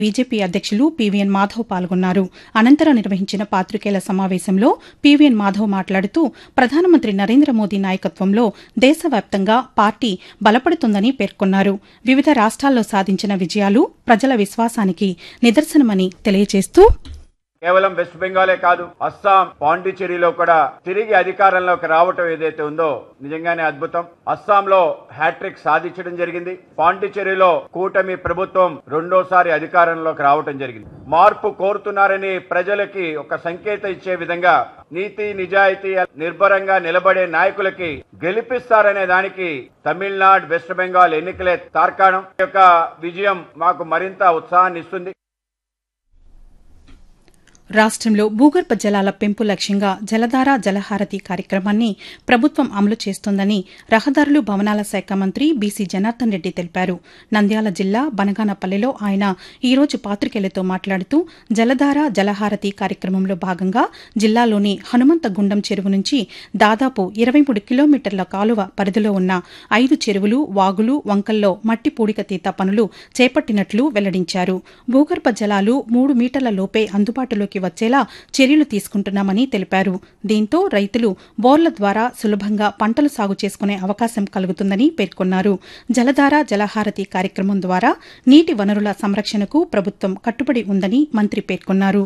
BJP అధ్యక్షులు PVN Madhav పాల్గొన్నారు అనంతరం నిర్వహించిన పాతికేయుల సమావేశంలో పీవీఎన్ మాధవ్ మాట్లాడుతూ ప్రధానమంత్రి నరేంద్ర మోదీ నాయకత్వంలో దేశవ్యాప్తంగా పార్టీ బలపడుతుందని పేర్కొన్నారు వివిధ రాష్ట్రాల్లో సాధించిన విజయాలు ప్రజల విశ్వాసానికి నిదర్శనమని తెలియజేస్తూ కేవలం వెస్ట్ బెంగాలే కాదు అస్సాం పాండిచ్చేరిలో కూడా తిరిగి అధికారంలోకి రావటం ఏదైతే ఉందో నిజంగానే అద్భుతం అస్సాంలో హ్యాట్రిక్ సాధించడం జరిగింది పాండిచ్చేరిలో కూటమి ప్రభుత్వం రెండోసారి అధికారంలోకి రావటం జరిగింది మార్పు కోరుతున్నారని ప్రజలకి ఒక సంకేతం ఇచ్చే విధంగా నీతి నిజాయితీ నిర్భరంగా నిలబడే నాయకులకి గెలిపిస్తారనే దానికి తమిళనాడు వెస్ట్ బెంగాల్ ఎన్నికలే తార్కాణం ఈ యొక్క విజయం మాకు మరింత ఉత్సాహాన్ని ఇస్తుంది రాష్ట్రంలో భూగర్భ జలాల పెంపు లక్ష్యంగా జలధార జలహారతి కార్యక్రమాన్ని ప్రభుత్వం అమలు చేస్తోందని రహదారులు భవనాల శాఖ మంత్రి బీసీ జనార్దన్ రెడ్డి తెలిపారు నంద్యాల జిల్లా బనగానపల్లెలో ఆయన ఈ రోజు పాతికేయులతో మాట్లాడుతూ జలధార జలహారతి కార్యక్రమంలో భాగంగా జిల్లాలోని హనుమంతగుండం చెరువు నుంచి దాదాపు ఇరవై మూడు కిలోమీటర్ల కాలువ పరిధిలో ఉన్న ఐదు చెరువులు వాగులు వంకల్లో మట్టి పూడిక తీత పనులు చేపట్టినట్లు వెల్లడించారు భూగర్భ జలాలు మూడు మీటర్ల లోపే అందుబాటులోకి వచ్చేలా చర్యలు తీసుకుంటున్నామని తెలిపారు దీంతో రైతులు బోర్ల ద్వారా సులభంగా పంటలు సాగు చేసుకునే అవకాశం కలుగుతుందని పేర్కొన్నారు జలధార జలహారతి కార్యక్రమం ద్వారా నీటి వనరుల సంరక్షణకు ప్రభుత్వం కట్టుబడి ఉందని మంత్రి పేర్కొన్నారు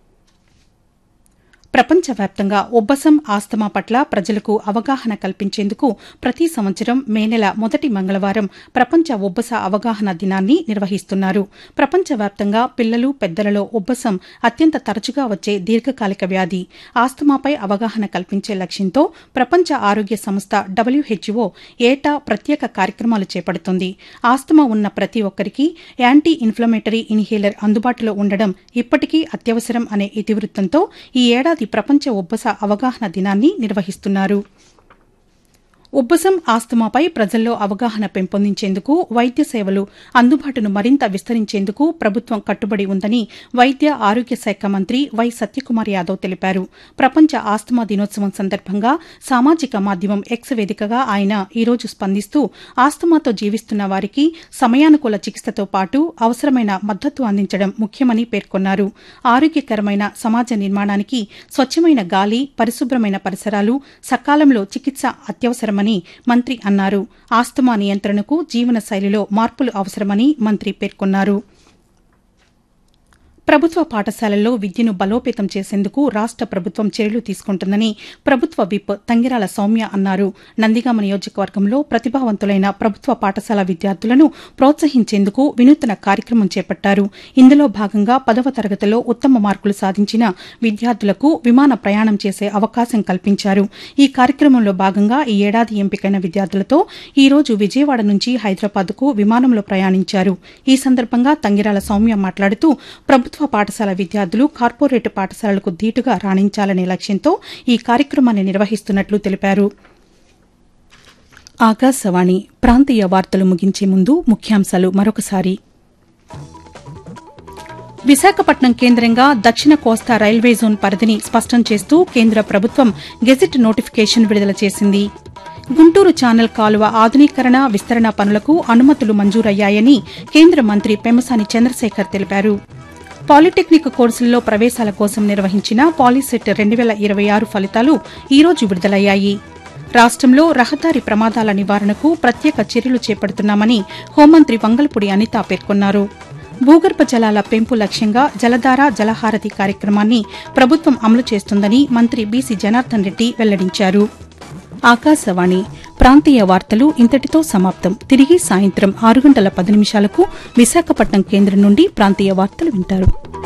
ప్రపంచవ్యాప్తంగా ఉబ్బసం ఆస్తమా పట్ల ప్రజలకు అవగాహన కల్పించేందుకు ప్రతి సంవత్సరం మే నెల మొదటి మంగళవారం ప్రపంచ ఉబ్బస అవగాహన దినాన్ని నిర్వహిస్తున్నారు ప్రపంచవ్యాప్తంగా పిల్లలు పెద్దలలో ఉబ్బసం అత్యంత తరచుగా వచ్చే దీర్ఘకాలిక వ్యాధి ఆస్తమాపై అవగాహన కల్పించే లక్ష్యంతో ప్రపంచ ఆరోగ్య సంస్థ డబ్ల్యూహెచ్ఓ ఏటా ప్రత్యేక కార్యక్రమాలు చేపడుతుంది ఆస్తమా ఉన్న ప్రతి ఒక్కరికి యాంటీ ఇన్ఫ్లమేటరీ ఇన్హేలర్ అందుబాటులో ఉండడం ఇప్పటికీ అత్యవసరం అనే ఇతివృత్తంతో ఈ ఏడాది ప్రపంచ ఉబ్బస అవగాహన దినాన్ని నిర్వహిస్తున్నారు ఉబ్బసం ఆస్తమాపై ప్రజల్లో అవగాహన పెంపొందించేందుకు వైద్య సేవలు అందుబాటును మరింత విస్తరించేందుకు ప్రభుత్వం కట్టుబడి ఉందని వైద్య ఆరోగ్య శాఖ మంత్రి వై సత్యకుమార్ యాదవ్ తెలిపారు ప్రపంచ ఆస్తమా దినోత్సవం సందర్భంగా సామాజిక మాధ్యమం ఎక్స్ వేదికగా ఆయన ఈరోజు స్పందిస్తూ ఆస్తమాతో జీవిస్తున్న వారికి సమయానుకూల చికిత్సతో పాటు అవసరమైన మద్దతు అందించడం ముఖ్యమని పేర్కొన్నారు ఆరోగ్యకరమైన సమాజ నిర్మాణానికి స్వచ్ఛమైన గాలి పరిశుభ్రమైన పరిసరాలు సకాలంలో చికిత్స అత్యవసరమని మంత్రి అన్నారు ఆస్తమా నియంత్రణకు జీవన శైలిలో మార్పులు అవసరమని మంత్రి పేర్కొన్నారు ప్రభుత్వ పాఠశాలల్లో విద్యను బలోపేతం చేసేందుకు రాష్ట ప్రభుత్వం చర్యలు తీసుకుంటుందని ప్రభుత్వ విప్ తంగిరాల సౌమ్య అన్నారు నందిగామ నియోజకవర్గంలో ప్రతిభావంతులైన ప్రభుత్వ పాఠశాల విద్యార్థులను ప్రోత్సహించేందుకు వినూత్న కార్యక్రమం చేపట్టారు ఇందులో భాగంగా పదవ తరగతిలో ఉత్తమ మార్కులు సాధించిన విద్యార్థులకు విమాన ప్రయాణం చేసే అవకాశం కల్పించారు ఈ కార్యక్రమంలో భాగంగా ఈ ఏడాది ఎంపికైన విద్యార్థులతో ఈ రోజు విజయవాడ నుంచి హైదరాబాద్కు విమానంలో ప్రయాణించారు ఈ సందర్భంగా తంగిరాల సౌమ్య మాట్లాడుతూ ప్రభుత్వ ప్రభుత్వ పాఠశాల విద్యార్థులు కార్పొరేట్ పాఠశాలలకు ధీటుగా రాణించాలనే లక్ష్యంతో ఈ కార్యక్రమాన్ని నిర్వహిస్తున్నట్లు తెలిపారు ఆకాశవాణి ప్రాంతీయ వార్తలు ముగించే ముందు ముఖ్యాంశాలు మరొకసారి విశాఖపట్నం కేంద్రంగా దక్షిణ కోస్తా రైల్వే జోన్ పరిధిని స్పష్టం చేస్తూ కేంద్ర ప్రభుత్వం గెజిట్ నోటిఫికేషన్ విడుదల చేసింది గుంటూరు ఛానల్ కాలువ ఆధునీకరణ విస్తరణ పనులకు అనుమతులు మంజూరయ్యాయని కేంద్ర మంత్రి పెమసాని చంద్రశేఖర్ తెలిపారు పాలిటెక్నిక్ కోర్సుల్లో ప్రవేశాల కోసం నిర్వహించిన పాలిసెట్ రెండు వేల ఇరవై ఆరు ఫలితాలు ఈరోజు విడుదలయ్యాయి రాష్టంలో రహదారి ప్రమాదాల నివారణకు ప్రత్యేక చర్యలు చేపడుతున్నామని హోంమంత్రి వంగల్పూడి అనిత పేర్కొన్నారు భూగర్భ జలాల పెంపు లక్ష్యంగా జలధార జలహారతి కార్యక్రమాన్ని ప్రభుత్వం అమలు చేస్తుందని మంత్రి బీసీ జనార్దన్ రెడ్డి వెల్లడించారు ఆకాశవాణి ప్రాంతీయ వార్తలు ఇంతటితో సమాప్తం తిరిగి సాయంత్రం ఆరు గంటల పది నిమిషాలకు విశాఖపట్నం కేంద్రం నుండి ప్రాంతీయ వార్తలు వింటారు